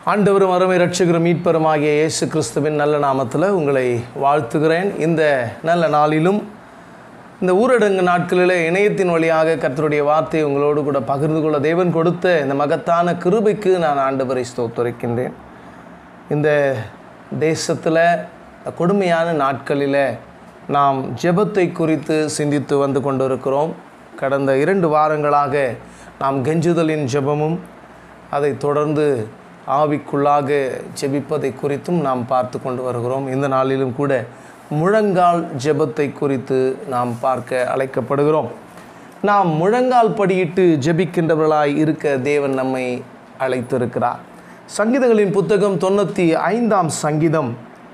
ஆண்டவரும் அருமை ரட்சகரும் மீட்பருமாகிய இயேசு கிறிஸ்துவின் நல்ல நாமத்தில் உங்களை வாழ்த்துகிறேன் இந்த நல்ல நாளிலும் இந்த ஊரடங்கு நாட்களில் இணையத்தின் வழியாக கர்த்தருடைய வார்த்தையை உங்களோடு கூட பகிர்ந்து கொள்ள தேவன் கொடுத்த இந்த மகத்தான கிருபைக்கு நான் ஆண்டவரை ஸ்தோத்தரிக்கின்றேன் இந்த தேசத்தில் கொடுமையான நாட்களில் நாம் ஜெபத்தை குறித்து சிந்தித்து வந்து கொண்டிருக்கிறோம் கடந்த இரண்டு வாரங்களாக நாம் கெஞ்சுதலின் ஜெபமும் அதை தொடர்ந்து ஆவிக்குள்ளாக ஜெபிப்பதை குறித்தும் நாம் பார்த்து கொண்டு வருகிறோம் இந்த நாளிலும் கூட முழங்கால் ஜெபத்தை குறித்து நாம் பார்க்க அழைக்கப்படுகிறோம் நாம் முழங்கால் படியிட்டு ஜெபிக்கின்றவர்களாய் இருக்க தேவன் நம்மை அழைத்திருக்கிறார் சங்கீதங்களின் புத்தகம் தொண்ணூற்றி ஐந்தாம் சங்கீதம்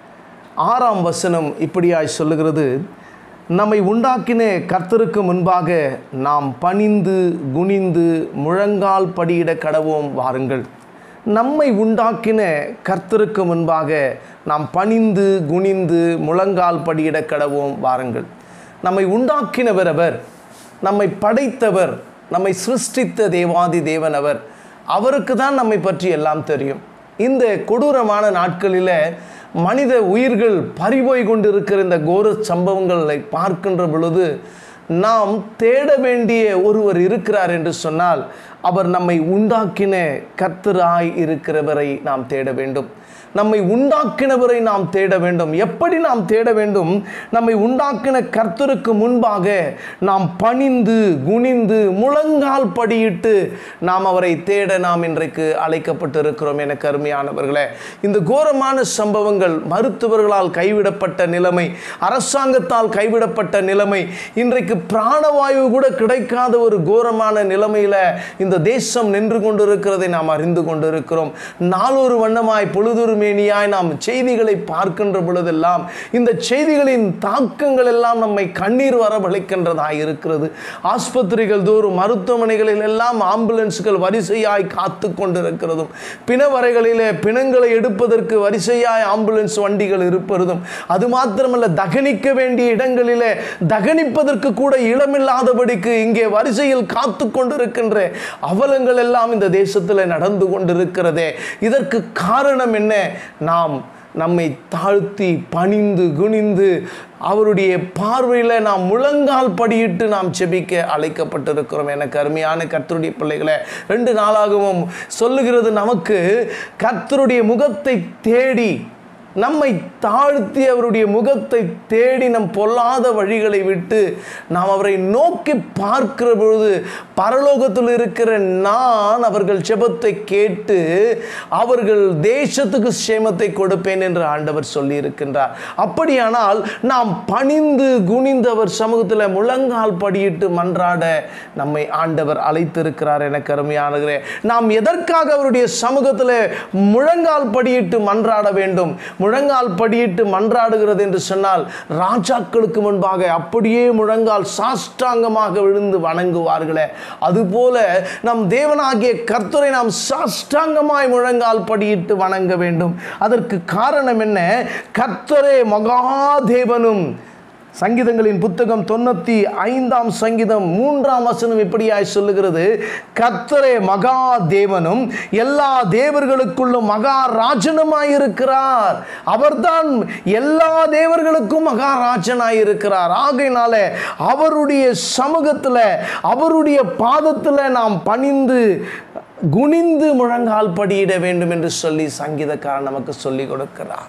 ஆறாம் வசனம் இப்படியாய் சொல்லுகிறது நம்மை உண்டாக்கின கர்த்தருக்கு முன்பாக நாம் பணிந்து குனிந்து முழங்கால் படியிட கடவோம் வாருங்கள் நம்மை உண்டாக்கின கர்த்தருக்கு முன்பாக நாம் பணிந்து குனிந்து முழங்கால் படியிட கடவோம் வாருங்கள் நம்மை உண்டாக்கினவர் அவர் நம்மை படைத்தவர் நம்மை சிருஷ்டித்த தேவாதி தேவன் அவர் அவருக்கு தான் நம்மை பற்றி எல்லாம் தெரியும் இந்த கொடூரமான நாட்களில் மனித உயிர்கள் பறிபோய் கொண்டிருக்கிற இந்த கோர சம்பவங்களை பார்க்கின்ற பொழுது நாம் தேட வேண்டிய ஒருவர் இருக்கிறார் என்று சொன்னால் அவர் நம்மை உண்டாக்கின கர்த்தராய் இருக்கிறவரை நாம் தேட வேண்டும் நம்மை உண்டாக்கினவரை நாம் தேட வேண்டும் எப்படி நாம் தேட வேண்டும் நம்மை உண்டாக்கின கர்த்தருக்கு முன்பாக நாம் பணிந்து குனிந்து முழங்கால் படியிட்டு நாம் அவரை தேட நாம் இன்றைக்கு அழைக்கப்பட்டிருக்கிறோம் எனக்கு அருமையானவர்களே இந்த கோரமான சம்பவங்கள் மருத்துவர்களால் கைவிடப்பட்ட நிலைமை அரசாங்கத்தால் கைவிடப்பட்ட நிலைமை இன்றைக்கு பிராணவாயு கூட கிடைக்காத ஒரு கோரமான நிலைமையில் இந்த தேசம் நின்று கொண்டிருக்கிறதை நாம் அறிந்து கொண்டிருக்கிறோம் நாளொரு வண்ணமாய் பொழுதொரு மேனியாய் நாம் செய்திகளை பார்க்கின்ற பொழுதெல்லாம் இந்த செய்திகளின் தாக்கங்கள் எல்லாம் நம்மை கண்ணீர் வரவழைக்கின்றதாக இருக்கிறது ஆஸ்பத்திரிகள் தோறும் மருத்துவமனைகளில் எல்லாம் ஆம்புலன்ஸ்கள் வரிசையாய் காத்து கொண்டிருக்கிறதும் பிணவரைகளிலே பிணங்களை எடுப்பதற்கு வரிசையாய் ஆம்புலன்ஸ் வண்டிகள் இருப்பதும் அது மாத்திரமல்ல தகனிக்க வேண்டிய இடங்களிலே தகனிப்பதற்கு கூட இடமில்லாதபடிக்கு இங்கே வரிசையில் காத்து கொண்டிருக்கின்ற அவலங்கள் எல்லாம் இந்த தேசத்தில் நடந்து கொண்டிருக்கிறதே இதற்கு காரணம் என்ன நாம் நம்மை தாழ்த்தி பணிந்து குனிந்து அவருடைய பார்வையில் நாம் முழங்கால் படியிட்டு நாம் செபிக்க அழைக்கப்பட்டிருக்கிறோம் எனக்கு அருமையான கர்த்தருடைய பிள்ளைகளை ரெண்டு நாளாகவும் சொல்லுகிறது நமக்கு கர்த்தருடைய முகத்தை தேடி நம்மை தாழ்த்தி அவருடைய முகத்தை தேடி நம் பொல்லாத வழிகளை விட்டு நாம் அவரை நோக்கி பார்க்கிற பொழுது பரலோகத்தில் இருக்கிற நான் அவர்கள் செபத்தை கேட்டு அவர்கள் தேசத்துக்கு சேமத்தை கொடுப்பேன் என்று ஆண்டவர் சொல்லி இருக்கின்றார் அப்படியானால் நாம் பணிந்து குனிந்து அவர் சமூகத்தில் முழங்கால் படியிட்டு மன்றாட நம்மை ஆண்டவர் அழைத்திருக்கிறார் என கருமையானகிறே நாம் எதற்காக அவருடைய சமூகத்தில் முழங்கால் படியிட்டு மன்றாட வேண்டும் முழங்கால் படியிட்டு மன்றாடுகிறது என்று சொன்னால் ராஜாக்களுக்கு முன்பாக அப்படியே முழங்கால் சாஷ்டாங்கமாக விழுந்து வணங்குவார்களே அதுபோல நம் தேவனாகிய கர்த்தரை நாம் சாஷ்டாங்கமாய் முழங்கால் படியிட்டு வணங்க வேண்டும் அதற்கு காரணம் என்ன கர்த்தரே மகாதேவனும் சங்கீதங்களின் புத்தகம் தொண்ணூற்றி ஐந்தாம் சங்கீதம் மூன்றாம் வசனம் இப்படியாய் சொல்லுகிறது கர்த்தரே மகா தேவனும் எல்லா தேவர்களுக்குள்ளும் மகா ராஜனுமாயிருக்கிறார் அவர்தான் எல்லா தேவர்களுக்கும் மகாராஜனாயிருக்கிறார் ஆகையினால அவருடைய சமூகத்தில் அவருடைய பாதத்தில் நாம் பணிந்து குனிந்து முழங்கால் படியிட வேண்டும் என்று சொல்லி சங்கீதக்காரன் நமக்கு சொல்லி கொடுக்கிறார்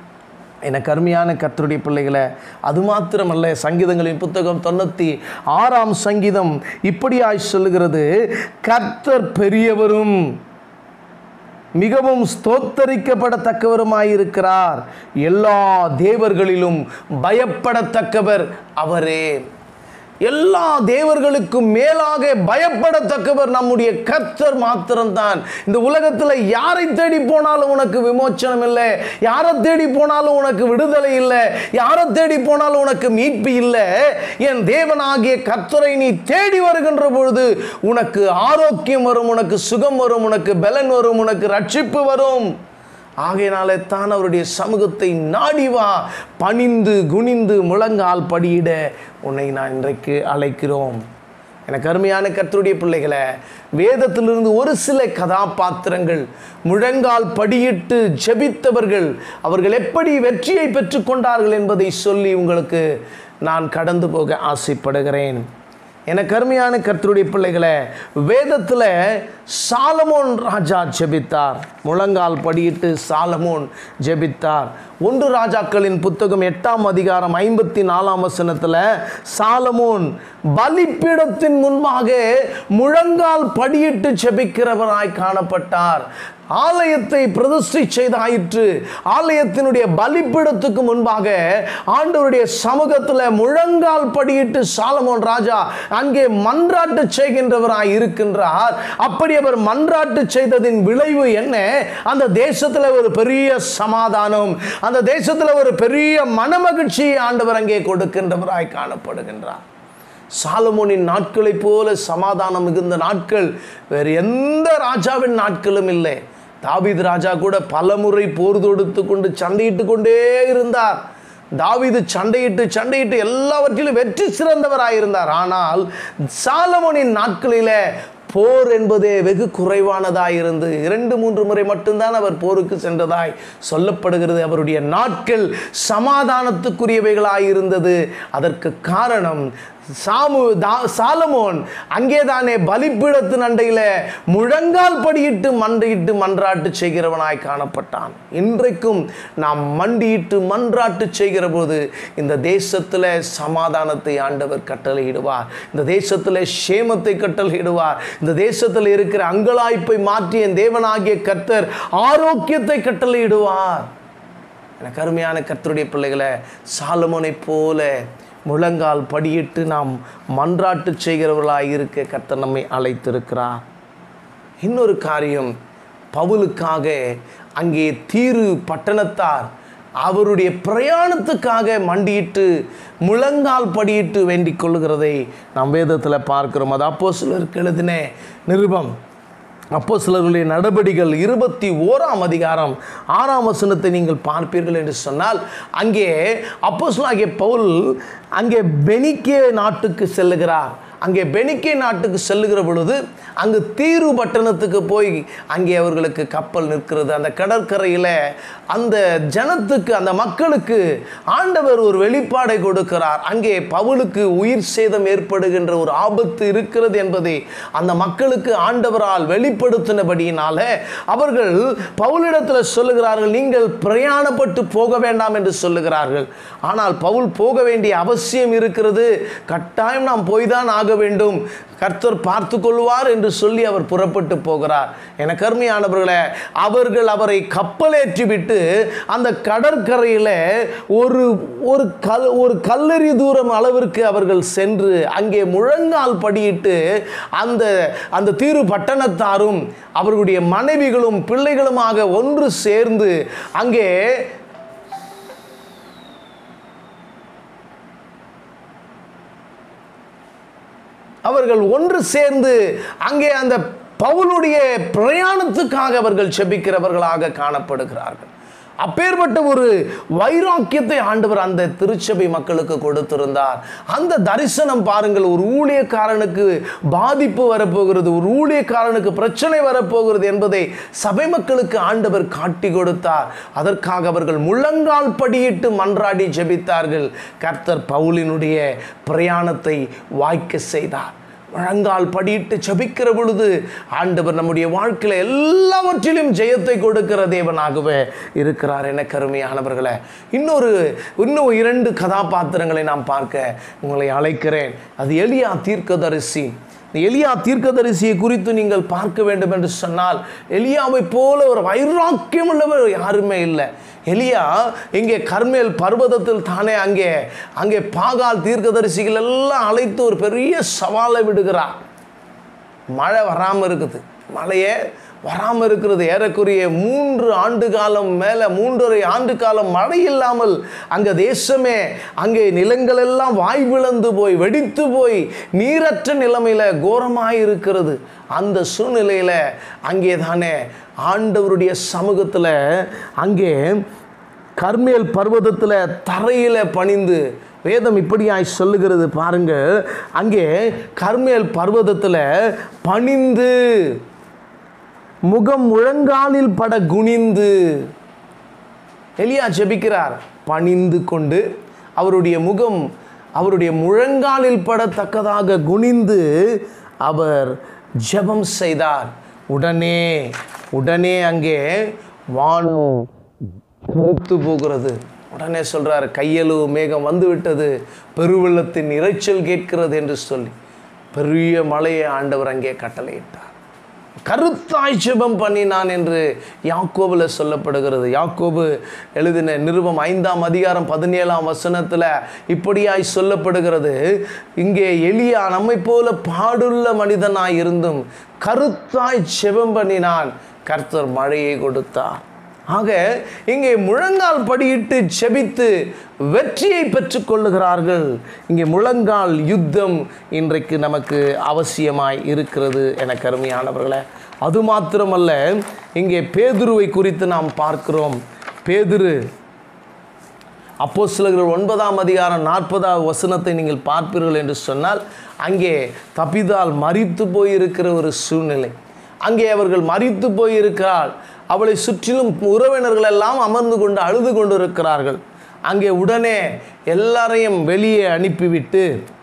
எனக்கு அருமையான கர்த்தருடைய பிள்ளைகளை அது மாத்திரமல்ல சங்கீதங்களின் புத்தகம் தொண்ணூற்றி ஆறாம் சங்கீதம் இப்படியாய் சொல்லுகிறது கர்த்தர் பெரியவரும் மிகவும் ஸ்தோத்தரிக்கப்படத்தக்கவருமாயிருக்கிறார் எல்லா தேவர்களிலும் பயப்படத்தக்கவர் அவரே எல்லா தேவர்களுக்கும் மேலாக பயப்படத்தக்கவர் நம்முடைய கர்த்தர் மாத்திரம்தான் இந்த உலகத்தில் யாரை தேடி போனாலும் உனக்கு விமோச்சனம் இல்லை யாரை தேடி போனாலும் உனக்கு விடுதலை இல்லை யாரை தேடி போனாலும் உனக்கு மீட்பு இல்லை என் தேவனாகிய கர்த்தரை நீ தேடி வருகின்ற பொழுது உனக்கு ஆரோக்கியம் வரும் உனக்கு சுகம் வரும் உனக்கு பலன் வரும் உனக்கு ரட்சிப்பு வரும் ஆகையினாலே தான் அவருடைய சமூகத்தை நாடி வா பணிந்து குனிந்து முழங்கால் படியிட உன்னை நான் இன்றைக்கு அழைக்கிறோம் எனக்கு அருமையான கர்த்தருடைய பிள்ளைகளை வேதத்திலிருந்து ஒரு சில கதாபாத்திரங்கள் முழங்கால் படியிட்டு ஜெபித்தவர்கள் அவர்கள் எப்படி வெற்றியை பெற்றுக்கொண்டார்கள் என்பதை சொல்லி உங்களுக்கு நான் கடந்து போக ஆசைப்படுகிறேன் எனக்கு அருமையான கர்த்தருடைய பிள்ளைகளை வேதத்தில் சாலமோன் ராஜா ஜெபித்தார் முழங்கால் படியிட்டு சாலமோன் ஜெபித்தார் ஒன்று ராஜாக்களின் புத்தகம் எட்டாம் அதிகாரம் ஐம்பத்தி நாலாம் வசனத்தில் சாலமோன் பலிப்பீடத்தின் முன்பாக முழங்கால் படியிட்டு ஜெபிக்கிறவராய் காணப்பட்டார் ஆலயத்தை பிரதிஷ்டை செய்தாயிற்று ஆலயத்தினுடைய பலிப்பீடத்துக்கு முன்பாக ஆண்டவருடைய சமூகத்தில் முழங்கால் படியிட்டு சாலமோன் ராஜா அங்கே மன்றாட்டு செய்கின்றவராய் இருக்கின்றார் அப்படி அவர் மன்றாட்டு செய்ததின் விளைவு என்ன அந்த தேசத்தில் ஒரு பெரிய சமாதானம் அந்த தேசத்தில் ஒரு பெரிய மனமகிழ்ச்சியை ஆண்டவர் அங்கே கொடுக்கின்றவராய் காணப்படுகின்றார் சாலமோனின் நாட்களைப் போல சமாதானம் மிகுந்த நாட்கள் வேறு எந்த ராஜாவின் நாட்களும் இல்லை தாவீது ராஜா கூட பலமுறை போர் தொடுத்து கொண்டு சண்டையிட்டு கொண்டே இருந்தார் தாவீது சண்டையிட்டு சண்டையிட்டு எல்லாவற்றிலும் வெற்றி சிறந்தவராயிருந்தார் ஆனால் சாலமோனின் நாட்களிலே போர் என்பதே வெகு குறைவானதாய் இருந்து இரண்டு மூன்று முறை மட்டும்தான் அவர் போருக்கு சென்றதாய் சொல்லப்படுகிறது அவருடைய நாட்கள் சமாதானத்துக்குரியவைகளாய் இருந்தது அதற்கு காரணம் சாமு தா சாலமோன் அங்கேதானே பலிப்பீடத்தின் அண்டையில் முழங்கால் படியிட்டு மண்டியிட்டு மன்றாட்டு செய்கிறவனாய் காணப்பட்டான் இன்றைக்கும் நாம் மண்டியிட்டு மன்றாட்டு செய்கிற போது இந்த தேசத்தில் சமாதானத்தை ஆண்டவர் கட்டளையிடுவார் இந்த தேசத்தில் சேமத்தை கட்டளையிடுவார் இந்த தேசத்தில் இருக்கிற அங்கலாய்ப்பை மாற்றிய தேவனாகிய கர்த்தர் ஆரோக்கியத்தை கட்டளையிடுவார் எனக்கு அருமையான கர்த்தருடைய பிள்ளைகளை சாலமோனைப் போல முழங்கால் படியிட்டு நாம் மன்றாட்டு செய்கிறவர்களாக இருக்க கர்த்தர் நம்மை அழைத்திருக்கிறார் இன்னொரு காரியம் பவுலுக்காக அங்கே தீரு பட்டணத்தார் அவருடைய பிரயாணத்துக்காக மண்டியிட்டு முழங்கால் படியிட்டு வேண்டிக் கொள்கிறதை நாம் வேதத்தில் பார்க்கிறோம் அது அப்போ சிலருக்கு எழுதின நிருபம் அப்போ சிலருடைய நடபடிகள் இருபத்தி ஓராம் அதிகாரம் ஆறாம் வசனத்தை நீங்கள் பார்ப்பீர்கள் என்று சொன்னால் அங்கே அப்போ பவுல் அங்கே பெனிக்கே நாட்டுக்கு செல்லுகிறார் அங்கே பெனிக்கே நாட்டுக்கு செல்லுகிற பொழுது அங்கு தீரு பட்டணத்துக்கு போய் அங்கே அவர்களுக்கு கப்பல் நிற்கிறது அந்த கடற்கரையில் அந்த ஜனத்துக்கு அந்த மக்களுக்கு ஆண்டவர் ஒரு வெளிப்பாடை கொடுக்கிறார் அங்கே பவுலுக்கு உயிர் சேதம் ஏற்படுகின்ற ஒரு ஆபத்து இருக்கிறது என்பதை அந்த மக்களுக்கு ஆண்டவரால் வெளிப்படுத்தினபடியினால அவர்கள் பவுலிடத்தில் சொல்லுகிறார்கள் நீங்கள் பிரயாணப்பட்டு போக வேண்டாம் என்று சொல்லுகிறார்கள் ஆனால் பவுல் போக வேண்டிய அவசியம் இருக்கிறது கட்டாயம் நாம் போய் தான் ஆக வேண்டும் கர்த்தர் பார்த்து கொள்வார் என்று சொல்லி அவர் புறப்பட்டு போகிறார் என கருமையானவர்களே அவர்கள் அவரை கப்பலேற்றி விட்டு அந்த கடற்கரையில் ஒரு ஒரு கல் ஒரு கல்லறி தூரம் அளவிற்கு அவர்கள் சென்று அங்கே முழங்கால் படியிட்டு அந்த அந்த தீரு பட்டணத்தாரும் அவர்களுடைய மனைவிகளும் பிள்ளைகளுமாக ஒன்று சேர்ந்து அங்கே அவர்கள் ஒன்று சேர்ந்து அங்கே அந்த பவுலுடைய பிரயாணத்துக்காக அவர்கள் செபிக்கிறவர்களாக காணப்படுகிறார்கள் அப்பேற்பட்ட ஒரு வைராக்கியத்தை ஆண்டவர் அந்த திருச்சபை மக்களுக்கு கொடுத்திருந்தார் அந்த தரிசனம் பாருங்கள் ஒரு ஊழியக்காரனுக்கு பாதிப்பு வரப்போகிறது ஒரு ஊழியக்காரனுக்கு பிரச்சனை வரப்போகிறது என்பதை சபை மக்களுக்கு ஆண்டவர் காட்டி கொடுத்தார் அதற்காக அவர்கள் முழங்கால் படியிட்டு மன்றாடி ஜெபித்தார்கள் கர்த்தர் பவுலினுடைய பிரயாணத்தை வாய்க்க செய்தார் முழங்கால் படியிட்டு ஜபிக்கிற பொழுது ஆண்டவர் நம்முடைய வாழ்க்கையில் எல்லாவற்றிலும் ஜெயத்தை கொடுக்கிற தேவனாகவே இருக்கிறார் என கருமையானவர்களே இன்னொரு இன்னும் இரண்டு கதாபாத்திரங்களை நாம் பார்க்க உங்களை அழைக்கிறேன் அது எலியா தீர்க்கதரிசி எலியா தீர்க்கதரிசியை குறித்து நீங்கள் பார்க்க வேண்டும் என்று சொன்னால் எலியாவை போல ஒரு வைராக்கியம் உள்ளவர் யாருமே இல்லை எலியா இங்கே கர்மேல் பர்வதத்தில் தானே அங்கே அங்கே பாகால் தீர்க்கதரிசிகள் எல்லாம் அழைத்து ஒரு பெரிய சவாலை விடுகிறார் மழை வராமல் இருக்குது மழையே வராமல் இருக்கிறது ஏறக்குறைய மூன்று ஆண்டு காலம் மேலே மூன்றரை ஆண்டு காலம் மழை இல்லாமல் அங்கே தேசமே அங்கே நிலங்கள் எல்லாம் வாய் விழந்து போய் வெடித்து போய் நீரற்ற நிலைமையில் கோரமாக இருக்கிறது அந்த சூழ்நிலையில் அங்கே தானே ஆண்டவருடைய சமூகத்தில் அங்கே கர்மேல் பர்வதத்தில் தரையில் பணிந்து வேதம் இப்படியாய் சொல்லுகிறது பாருங்க அங்கே கர்மேல் பர்வதத்தில் பணிந்து முகம் முழங்காலில் பட குனிந்து எலியா ஜெபிக்கிறார் பணிந்து கொண்டு அவருடைய முகம் அவருடைய முழங்காலில் படத்தக்கதாக குனிந்து அவர் ஜெபம் செய்தார் உடனே உடனே அங்கே வானம் கருத்து போகிறது உடனே சொல்றார் கையளவு மேகம் வந்து விட்டது பெருவெள்ளத்தின் இரைச்சல் கேட்கிறது என்று சொல்லி பெரிய மலையை ஆண்டவர் அங்கே கட்டளையிட்டார் கருத்தாய் ஜெபம் பண்ணினான் என்று யாக்கோபில் சொல்லப்படுகிறது யாக்கோபு எழுதின நிருபம் ஐந்தாம் அதிகாரம் பதினேழாம் வசனத்தில் இப்படியாய் சொல்லப்படுகிறது இங்கே எலியா நம்மை போல பாடுள்ள மனிதனாய் இருந்தும் கருத்தாய் ஜெபம் பண்ணினான் கர்த்தர் மழையை கொடுத்தார் ஆக இங்கே முழங்கால் படியிட்டு செபித்து வெற்றியை பெற்றுக்கொள்ளுகிறார்கள் இங்கே முழங்கால் யுத்தம் இன்றைக்கு நமக்கு அவசியமாய் இருக்கிறது என கருமையானவர்களே அது மாத்திரமல்ல இங்கே பேதுருவை குறித்து நாம் பார்க்கிறோம் பேதுரு அப்போ சிலர்கள் ஒன்பதாம் அதிகாரம் நாற்பதாவது வசனத்தை நீங்கள் பார்ப்பீர்கள் என்று சொன்னால் அங்கே தப்பிதால் மறித்து போயிருக்கிற ஒரு சூழ்நிலை அங்கே அவர்கள் மறித்து போயிருக்கிறாள் அவளை சுற்றிலும் உறவினர்கள் எல்லாம் அமர்ந்து கொண்டு அழுது கொண்டு இருக்கிறார்கள் அங்கே உடனே எல்லாரையும் வெளியே அனுப்பிவிட்டு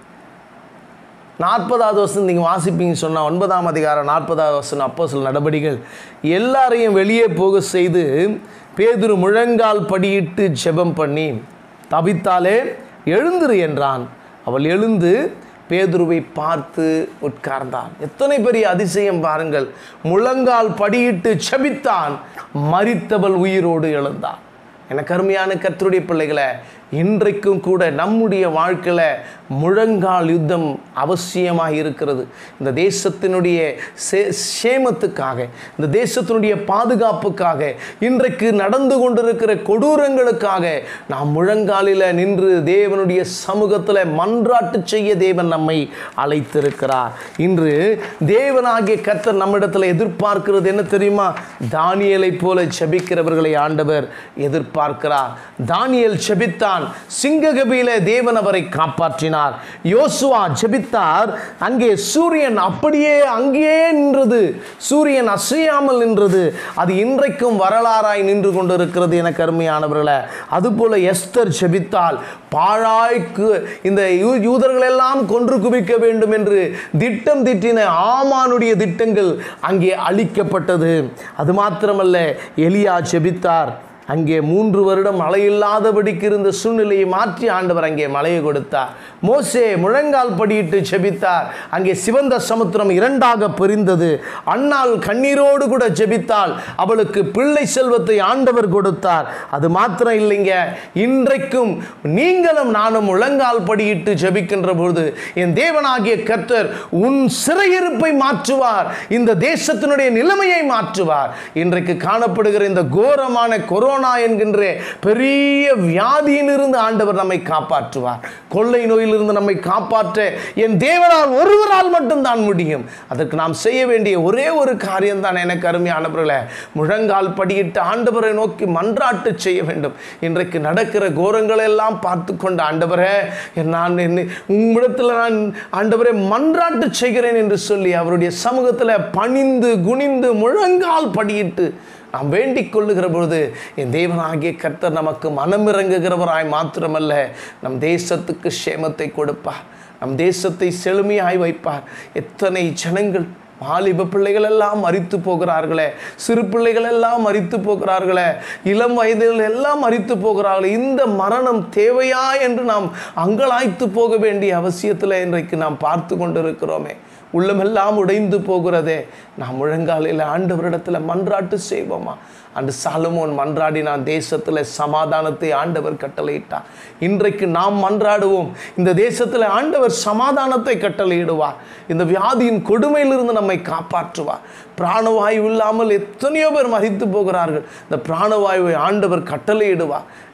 நாற்பதாவது வருஷம் நீங்கள் வாசிப்பீங்க சொன்னால் ஒன்பதாம் அதிகாரம் நாற்பதாவது வருஷம் அப்போ சில நடவடிக்கைகள் எல்லாரையும் வெளியே போக செய்து பேதுரு முழங்கால் படியிட்டு ஜெபம் பண்ணி தபித்தாலே எழுந்திரு என்றான் அவள் எழுந்து பேதுருவை பார்த்து உட்கார்ந்தான் எத்தனை பெரிய அதிசயம் பாருங்கள் முழங்கால் படியிட்டு செபித்தான் மரித்தவள் உயிரோடு எழுந்தான் எனக்கு அருமையான கர்த்தருடைய பிள்ளைகளை இன்றைக்கும் கூட நம்முடைய வாழ்க்கையில் முழங்கால் யுத்தம் அவசியமாக இருக்கிறது இந்த தேசத்தினுடைய சே சேமத்துக்காக இந்த தேசத்தினுடைய பாதுகாப்புக்காக இன்றைக்கு நடந்து கொண்டிருக்கிற கொடூரங்களுக்காக நாம் முழங்காலில் நின்று தேவனுடைய சமூகத்தில் மன்றாட்டு செய்ய தேவன் நம்மை அழைத்திருக்கிறார் இன்று தேவனாகிய கர்த்தர் நம்மிடத்தில் எதிர்பார்க்கிறது என்ன தெரியுமா தானியலை போல ஜெபிக்கிறவர்களை ஆண்டவர் எதிர்பார்க்கிறார் தானியல் ஜெபித்தான் சிங்ககபியில தேவன் அவரை காப்பாற்றினார் யோசுவா ஜெபித்தார் அங்கே சூரியன் அப்படியே அங்கேயே நின்றது சூரியன் அசையாமல் நின்றது அது இன்றைக்கும் வரலாறாய் நின்று கொண்டிருக்கிறது என கருமையானவர்களே அதுபோல எஸ்தர் ஜெபித்தால் பாழாய்க்கு இந்த யூ- யூதர்களெல்லாம் கொன்று குவிக்க வேண்டும் என்று திட்டம் திட்டின ஆமானுடைய திட்டங்கள் அங்கே அழிக்கப்பட்டது அது மாத்திரமல்ல எலியா ஜெபித்தார் அங்கே மூன்று வருடம் மழை இல்லாதபடிக்கு இருந்த சூழ்நிலையை மாற்றி ஆண்டவர் அங்கே மழையை கொடுத்தார் மோசே முழங்கால் படியிட்டு செபித்தார் அங்கே சிவந்த சமுத்திரம் இரண்டாக பிரிந்தது அன்னாள் கண்ணீரோடு கூட ஜெபித்தாள் அவளுக்கு பிள்ளை செல்வத்தை ஆண்டவர் கொடுத்தார் அது மாத்திரம் இல்லைங்க இன்றைக்கும் நீங்களும் நானும் முழங்கால் படியிட்டு ஜெபிக்கின்ற பொழுது என் தேவனாகிய கர்த்தர் உன் சிறையிருப்பை மாற்றுவார் இந்த தேசத்தினுடைய நிலைமையை மாற்றுவார் இன்றைக்கு காணப்படுகிற இந்த கோரமான கொரோனா என்கின்ற பெரிய வியாதியிலிருந்து ஆண்டவர் நம்மை காப்பாற்றுவார் கொள்ளை நோயிலிருந்து நம்மை காப்பாற்ற என் தேவனால் ஒருவரால் மட்டும்தான் முடியும் அதற்கு நாம் செய்ய வேண்டிய ஒரே ஒரு காரியம் தான் எனக்கு அருமையானவர்களே முழங்கால் படியிட்டு ஆண்டவரை நோக்கி மன்றாட்டு செய்ய வேண்டும் இன்றைக்கு நடக்கிற கோரங்களை எல்லாம் பார்த்து கொண்டு ஆண்டவரே நான் என்னை உம்மிடத்தில் நான் ஆண்டவரே மன்றாட்டு செய்கிறேன் என்று சொல்லி அவருடைய சமூகத்தில் பணிந்து குனிந்து முழங்கால் படியிட்டு நாம் வேண்டிக் கொள்ளுகிற பொழுது என் தேவனாகிய கர்த்தர் நமக்கு மனமிறங்குகிறவராய் மாத்திரமல்ல நம் தேசத்துக்கு சேமத்தை கொடுப்பார் நம் தேசத்தை செழுமையாய் வைப்பார் எத்தனை ஜனங்கள் வாலிப பிள்ளைகள் எல்லாம் மறித்து போகிறார்களே சிறு பிள்ளைகள் எல்லாம் மறித்து போகிறார்களே இளம் வயதில் எல்லாம் மறித்து போகிறார்களே இந்த மரணம் தேவையா என்று நாம் அங்கலாய்த்து போக வேண்டிய அவசியத்தில் இன்றைக்கு நாம் பார்த்து கொண்டிருக்கிறோமே உள்ளமெல்லாம் உடைந்து போகிறதே நாம் முழங்காலில் ஆண்டவரிடத்தில் மன்றாட்டு செய்வோமா அன்று சாலமோன் மன்றாடினான் தேசத்தில் சமாதானத்தை ஆண்டவர் கட்டளையிட்டார் இன்றைக்கு நாம் மன்றாடுவோம் இந்த தேசத்தில் ஆண்டவர் சமாதானத்தை கட்டளையிடுவார் இந்த வியாதியின் கொடுமையிலிருந்து நம்மை காப்பாற்றுவார் பிராணவாயு இல்லாமல் எத்தனையோ பேர் மறித்து போகிறார்கள் இந்த பிராணவாயுவை ஆண்டவர் கட்டளையிடுவார்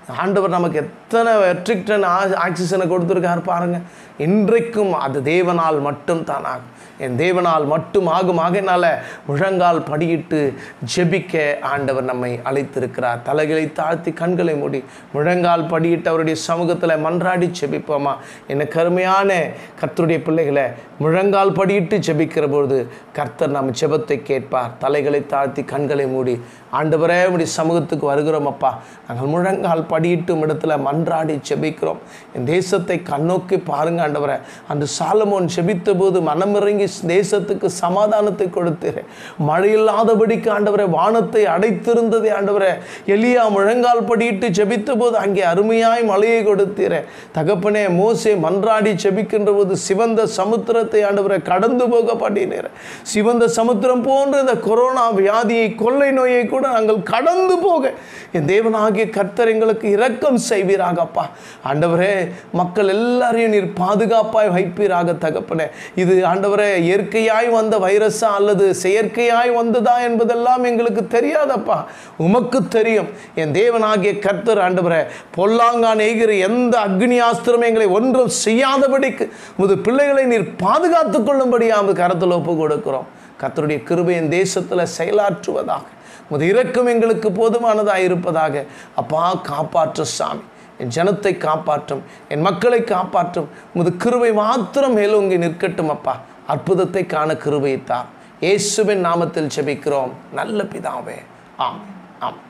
ஆண்டவர் நமக்கு எத்தனை மெட்ரிக் டன் ஆக்சிஜனை கொடுத்துருக்காரு பாருங்கள் இன்றைக்கும் அது தேவனால் மட்டும் தான் ஆகும் என் தேவனால் மட்டும் ஆகும் ஆகையினால முழங்கால் படியிட்டு ஜெபிக்க ஆண்டவர் நம்மை அழைத்திருக்கிறார் தலைகளை தாழ்த்தி கண்களை மூடி முழங்கால் படியிட்டு அவருடைய சமூகத்தில் மன்றாடி ஜெபிப்போமா என்ன கருமையான கர்த்தருடைய பிள்ளைகளை முழங்கால் படியிட்டு ஜெபிக்கிற பொழுது கர்த்தர் நம் ஜெபத்தை கேட்பார் தலைகளை தாழ்த்தி கண்களை மூடி ஆண்டவரே உடைய சமூகத்துக்கு வருகிறோம் அப்பா நாங்கள் முழங்கால் படியிட்டும் இடத்துல மன்றாடி ஜெபிக்கிறோம் என் தேசத்தை கண்ணோக்கி பாருங்க ஆண்டவரே அன்று சாலமோன் ஜெபித்த போது மனமிறங்கி தேசத்துக்கு சமாதானத்தை கொடுத்தீரே மழையில்லாதபடிக்கு ஆண்டவரே வானத்தை அடைத்திருந்ததே ஆண்டவரே எலியா முழங்கால் படியிட்டு ஜெபித்த போது அங்கே அருமையாய் மழையை கொடுத்தீரே தகப்பனே மோசே மன்றாடி ஜெபிக்கின்ற போது சிவந்த சமுத்திரத்தை ஆண்டவரை கடந்து போக பண்ணினீர் சிவந்த சமுத்திரம் போன்ற இந்த கொரோனா வியாதியை கொள்ளை நோயை கூட நாங்கள் கடந்து போக என் தேவனாகிய கர்த்தர் எங்களுக்கு இரக்கம் செய்வீராகப்பா ஆண்டவரே மக்கள் எல்லாரையும் நீர் பாதுகாப்பாய் வைப்பீராக தகப்பனே இது ஆண்டவரே இயற்கையாய் வந்த வைரஸா அல்லது செயற்கையாய் வந்ததா என்பதெல்லாம் எங்களுக்கு தெரியாதப்பா உமக்கு தெரியும் என் தேவனாகிய கர்த்தர் ஆண்டவரே பொல்லாங்கான் எய்கிற எந்த அக்னி ஆஸ்திரம் எங்களை ஒன்றும் செய்யாதபடிக்கு முது பிள்ளைகளை நீர் பாதுகாத்துக் கொள்ளும்படியாக கரத்தில் ஒப்பு கொடுக்கிறோம் கர்த்தருடைய கிருபை என் தேசத்தில் செயலாற்றுவதாக முது இரக்கம் எங்களுக்கு போதுமானதாக இருப்பதாக அப்பா காப்பாற்று சாமி என் ஜனத்தை காப்பாற்றும் என் மக்களை காப்பாற்றும் முது கிருபை மாத்திரம் மேலோங்கி நிற்கட்டும் அப்பா அற்புதத்தை காண கிருபைத்தார் இயேசுவின் நாமத்தில் செபிக்கிறோம் நல்ல பிதாவே ஆம் ஆம்